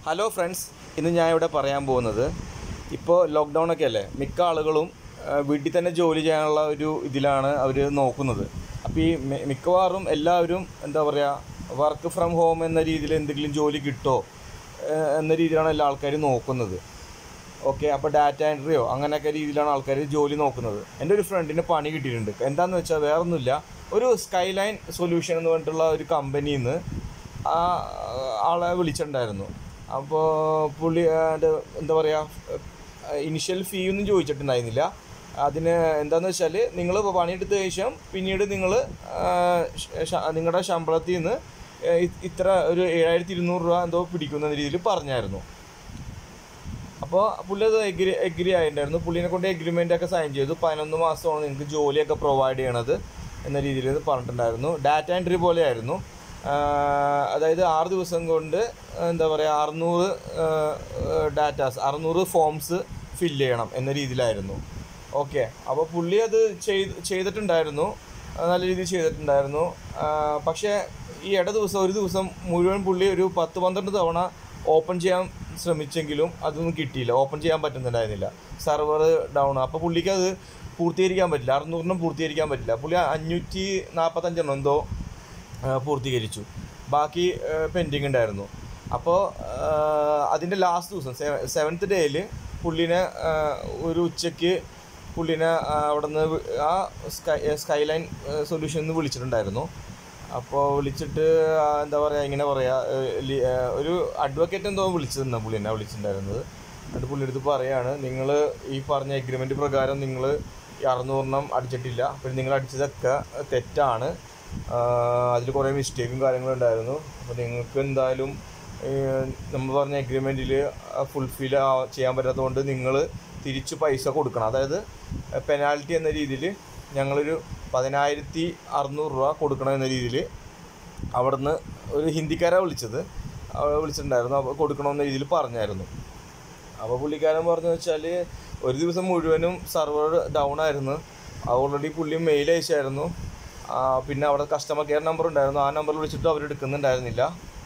hello friends ഇന്ന് ഞാൻ ഇവിടെ പറയാൻ പോകുന്നത് ഇപ്പോൾ ലോക്ക്ഡൗൺ ഒക്കെ അല്ലേ മിക്ക ആളുകളും ആ, വീട്ടിൽ തന്നെ ജോലി ചെയ്യാനുള്ള ഒരു ഇതിലാണ് അവർ നോക്കുന്നത് അപ്പോൾ ഈ മി- മിക്കവാറും എല്ലാവരും എന്താ പറയുക വർക്ക് ഫ്രം ഹോം എന്ന രീതിയിൽ എന്തെങ്കിലും ജോലി കിട്ടുമോ എന്ന രീതിയിലാണ് എല്ലാ ആൾക്കാരും നോക്കുന്നത് ഓക്കെ അപ്പോൾ ഡാറ്റ എൻട്രിയോ അങ്ങനെയൊക്കെ രീതിയിലാണ് ആൾക്കാർ ജോലി നോക്കുന്നത് എൻ്റെ ഒരു ഫ്രണ്ടിന് പണി കിട്ടിയിട്ടുണ്ട് എന്താണെന്ന് വെച്ചാൽ വേറൊന്നുമില്ല ഒരു സ്കൈലൈൻ സൊല്യൂഷൻ എന്ന് പറഞ്ഞിട്ടുള്ള ഒരു കമ്പനിയിൽ നിന്ന് ആ ആളെ വിളിച്ചിട്ടുണ്ടായിരുന്നു അപ്പോൾ പുള്ളി ആ, എൻ്റെ എന്താ പറയുക ഇനിഷ്യൽ ഫീ ഒന്നും ചോദിച്ചിട്ടുണ്ടായിരുന്നില്ല അതിന് എന്താണെന്ന് വെച്ചാൽ നിങ്ങൾ പണിയെടുത്ത ശേഷം പിന്നീട് നിങ്ങൾ നിങ്ങളുടെ ശമ്പളത്തിൽ നിന്ന് ഇ- ഇത്ര ഒരു ഏഴായിരത്തി ഇരുന്നൂറ് രൂപ എന്തോ പിടിക്കുന്ന രീതിയിൽ പറഞ്ഞായിരുന്നു അപ്പോൾ പുള്ളി അത് എഗ്രി എഗ്രി ആയിട്ടുണ്ടായിരുന്നു പുള്ളിനെ കൊണ്ട് എഗ്രിമെൻ്റ് ഒക്കെ സൈൻ ചെയ്തു പതിനൊന്ന് മാസമാണ് നിങ്ങൾക്ക് ജോലിയൊക്കെ പ്രൊവൈഡ് ചെയ്യണത് എന്ന രീതിയിൽ ഇത് പറഞ്ഞിട്ടുണ്ടായിരുന്നു ഡാറ്റ എൻട്രി പോലെയായിരുന്നു ആഹ് അതായത് ആറ് ദിവസം കൊണ്ട് എന്താ പറയുക അറുന്നൂറ് ഡാറ്റാസ് അറുന്നൂറ് ഫോംസ് ഫില്ല് ചെയ്യണം എന്ന രീതിയിലായിരുന്നു ഓക്കെ അപ്പോൾ പുള്ളി അത് ചെയ്ത് ചെയ്തിട്ടുണ്ടായിരുന്നു ആ, നല്ല രീതിയിൽ ചെയ്തിട്ടുണ്ടായിരുന്നു ആ, പക്ഷേ ഈ ഇട ദിവസം ഒരു ദിവസം മുഴുവൻ പുള്ളി ഒരു പത്ത് പന്ത്രണ്ട് തവണ ഓപ്പൺ ചെയ്യാൻ ശ്രമിച്ചെങ്കിലും അതൊന്നും കിട്ടിയില്ല ഓപ്പൺ ചെയ്യാൻ പറ്റുന്നുണ്ടായിരുന്നില്ല സെർവർ ഡൗൺ അപ്പോൾ പുള്ളിക്ക് അത് പൂർത്തീകരിക്കാൻ പറ്റില്ല അറുന്നൂറിനും പൂർത്തീകരിക്കാൻ പറ്റില്ല പുള്ളി അഞ്ഞൂറ്റി നാൽപ്പത്തഞ്ചെണ്ണം എന്തോ ആ, പൂർത്തീകരിച്ചു ബാക്കി പെൻഡിങ് ഉണ്ടായിരുന്നു അപ്പോൾ അതിൻ്റെ ലാസ്റ്റ് ദിവസം സെവൻത്ത് ഡേയിൽ പുള്ളിനെ ആ, ഒരു ഉച്ചയ്ക്ക് പുള്ളിനെ അവിടെ നിന്ന് ആ സ്കൈ സ്കൈലൈൻ സൊല്യൂഷനിൽ നിന്ന് വിളിച്ചിട്ടുണ്ടായിരുന്നു അപ്പോൾ വിളിച്ചിട്ട് ആ, എന്താ പറയുക ഇങ്ങനെ പറയുക ഒരു അഡ്വക്കേറ്റ് എന്തോ വിളിച്ചതെന്നാണ് പുള്ളിനെ വിളിച്ചിട്ടുണ്ടായിരുന്നത് എന്നിട്ട് പുള്ളി അടുത്ത് പറയാണ് നിങ്ങൾ ഈ പറഞ്ഞ എഗ്രിമെൻറ്റ് പ്രകാരം നിങ്ങൾ ഈ അറുന്നൂറെണ്ണം അടിച്ചിട്ടില്ല അപ്പോൾ നിങ്ങൾ അടിച്ചതൊക്കെ തെറ്റാണ് അതിൽ കുറേ മിസ്റ്റേക്കും കാര്യങ്ങളും ഉണ്ടായിരുന്നു അപ്പോൾ നിങ്ങൾക്ക് എന്തായാലും ഏഹ്, നമ്മൾ പറഞ്ഞ എഗ്രിമെൻറ്റിൽ ഫുൾഫിൽ ചെയ്യാൻ പറ്റാത്തതുകൊണ്ട് നിങ്ങൾ തിരിച്ച് പൈസ കൊടുക്കണം അതായത് പെനാൽറ്റി എന്ന രീതിയിൽ ഞങ്ങളൊരു പതിനായിരത്തി അറുന്നൂറ് രൂപ കൊടുക്കണം എന്ന രീതിയിൽ അവിടുന്ന് ഒരു ഹിന്ദിക്കാരാണ് വിളിച്ചത് അവിടെ വിളിച്ചിട്ടുണ്ടായിരുന്നു അപ്പോൾ കൊടുക്കണമെന്ന രീതിയിൽ പറഞ്ഞായിരുന്നു അപ്പോൾ പുള്ളിക്കാരൻ പറഞ്ഞു വെച്ചാൽ ഒരു ദിവസം മുഴുവനും സെർവർ ഡൗൺ ആയിരുന്നു ഓൾറെഡി പുള്ളി മെയിൽ അയച്ചായിരുന്നു ആ, പിന്നെ അവിടെ കസ്റ്റമർ കെയർ നമ്പർ ഉണ്ടായിരുന്നു ആ നമ്പർ വിളിച്ചിട്ട് അവർ എടുക്കുന്നുണ്ടായിരുന്നില്ല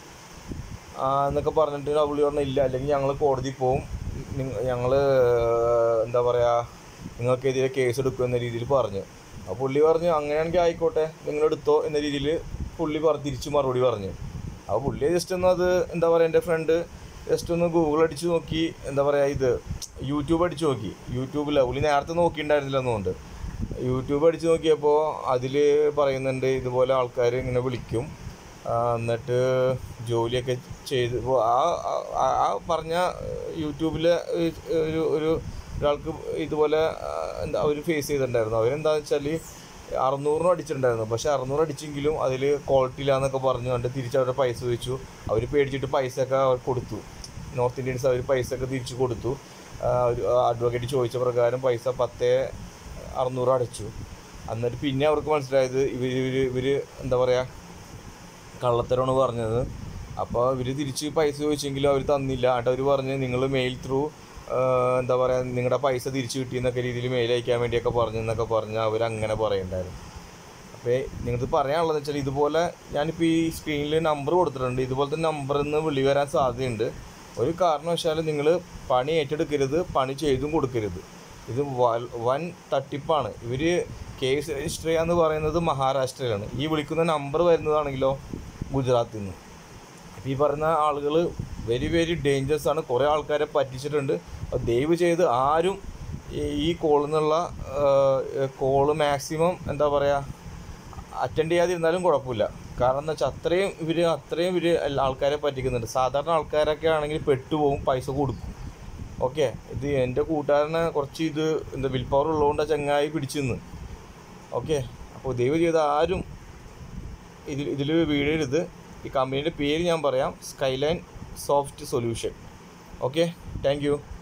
ആ, എന്നൊക്കെ പറഞ്ഞിട്ട് ആ പുള്ളി പറഞ്ഞു ഇല്ല അല്ലെങ്കിൽ ഞങ്ങൾ കോടതി പോവും ഞങ്ങൾ എന്താ പറയുക നിങ്ങൾക്കെതിരെ കേസ് എടുക്കും എന്ന രീതിയിൽ പറഞ്ഞു അപ്പോൾ പുള്ളി പറഞ്ഞു അങ്ങനെയാണെങ്കിൽ ആയിക്കോട്ടെ നിങ്ങൾ എടുത്തോ എന്ന രീതിയിൽ പുള്ളി പറഞ്ഞ് തിരിച്ചു മറുപടി പറഞ്ഞു അപ്പോൾ പുള്ളി ജസ്റ്റ് ഒന്ന് അത് എന്താ പറയുക എൻ്റെ ഫ്രണ്ട് ജസ്റ്റ് ഒന്ന് ഗൂഗിൾ അടിച്ച് നോക്കി എന്താ പറയുക ഇത് യൂട്യൂബ് അടിച്ച് നോക്കി യൂട്യൂബിൽ പുള്ളി നേരത്തെ നോക്കിയിട്ടുണ്ടായിരുന്നില്ല എന്നുകൊണ്ട് യൂട്യൂബ് അടിച്ച് നോക്കിയപ്പോൾ അതിൽ പറയുന്നുണ്ട് ഇതുപോലെ ആൾക്കാർ ഇങ്ങനെ വിളിക്കും ആ, എന്നിട്ട് ജോലിയൊക്കെ ചെയ്ത് ഇപ്പോൾ ആ ആ- ആ പറഞ്ഞ യൂട്യൂബിലെ ഒരു ഒരു ഒരാൾക്ക് ഇതുപോലെ ആ, എന്താ അവർ ഫേസ് ചെയ്തിട്ടുണ്ടായിരുന്നു അവരെന്താണെന്ന് വെച്ചാൽ അറുന്നൂറിനും അടിച്ചിട്ടുണ്ടായിരുന്നു പക്ഷേ അറുന്നൂറ് അടിച്ചെങ്കിലും അതിൽ ക്വാളിറ്റി ഇല്ലാന്നൊക്കെ പറഞ്ഞു കണ്ട് തിരിച്ച് അവരുടെ പൈസ ചോദിച്ചു അവർ പേടിച്ചിട്ട് പൈസ ഒക്കെ അവർ കൊടുത്തു നോർത്ത് ഇന്ത്യൻസ് അവർ പൈസ ഒക്കെ തിരിച്ച് കൊടുത്തു ആ, ഒരു അഡ്വക്കേറ്റ് ചോദിച്ച പ്രകാരം പൈസ പത്തേ അറുന്നൂറ് അടച്ചു എന്നിട്ട് പിന്നെ അവർക്ക് മനസ്സിലായത് ഇവർ ഇവർ ഇവർ എന്താ പറയുക കള്ളത്തരമാണ് പറഞ്ഞത് അപ്പോൾ ഇവർ തിരിച്ച് പൈസ ചോദിച്ചെങ്കിലും അവർ തന്നില്ല എന്നിട്ട് അവർ പറഞ്ഞ് നിങ്ങൾ മെയിൽ ത്രൂ എന്താ പറയുക നിങ്ങളുടെ പൈസ തിരിച്ച് കിട്ടിയെന്നൊക്കെ രീതിയിൽ മെയിൽ അയക്കാൻ വേണ്ടിയൊക്കെ പറഞ്ഞു എന്നൊക്കെ പറഞ്ഞ് അവർ അങ്ങനെ പറയണ്ടായിരുന്നു അപ്പോൾ നിങ്ങൾക്ക് പറയാനുള്ളതെന്ന് വെച്ചാൽ ഇതുപോലെ ഞാനിപ്പോൾ ഈ സ്ക്രീനിൽ നമ്പർ കൊടുത്തിട്ടുണ്ട് ഇതുപോലത്തെ നമ്പറിൽ നിന്ന് വിളി വരാൻ സാധ്യതയുണ്ട് ഒരു കാരണവശാലും നിങ്ങൾ പണി ഏറ്റെടുക്കരുത് പണി ചെയ്തും കൊടുക്കരുത് ഇത് വ- വൻ തട്ടിപ്പാണ് ഇവർ കേസ് രജിസ്റ്റർ ചെയ്യാന്ന് പറയുന്നത് മഹാരാഷ്ട്രയിലാണ് ഈ വിളിക്കുന്ന നമ്പർ വരുന്നതാണെങ്കിലോ ഗുജറാത്തിൽ നിന്ന് അപ്പോൾ ഈ പറയുന്ന ആളുകൾ വെരി വെരി ഡേഞ്ചറസ് ആണ് കുറേ ആൾക്കാരെ പറ്റിച്ചിട്ടുണ്ട് അപ്പോൾ ദയവ് ചെയ്ത് ആരും ഈ- ഈ കോളിൽ നിന്നുള്ള കോള് മാക്സിമം എന്താ പറയുക അറ്റൻഡ് ചെയ്യാതിരുന്നാലും കുഴപ്പമില്ല കാരണം എന്താ വെച്ചാൽ അത്രയും ഇവർ അത്രയും ഇവർ ആൾക്കാരെ പറ്റിക്കുന്നുണ്ട് സാധാരണ ആൾക്കാരൊക്കെ ആണെങ്കിൽ പെട്ടുപോകും പൈസ കൊടുക്കും ഓക്കെ ഇത് എൻ്റെ കൂട്ടുകാരനെ കുറച്ച് ഇത് എന്താ വിൽ പവർ ഉള്ളതുകൊണ്ട് ആ ചങ്ങായി പിടിച്ചു നിന്ന് ഓക്കെ അപ്പോൾ ദയവ് ചെയ്ത് ആരും ഇതിൽ ഇതിൽ വീഴരുത് ഈ കമ്പനിയുടെ പേര് ഞാൻ പറയാം Skyline soft solution okay thank U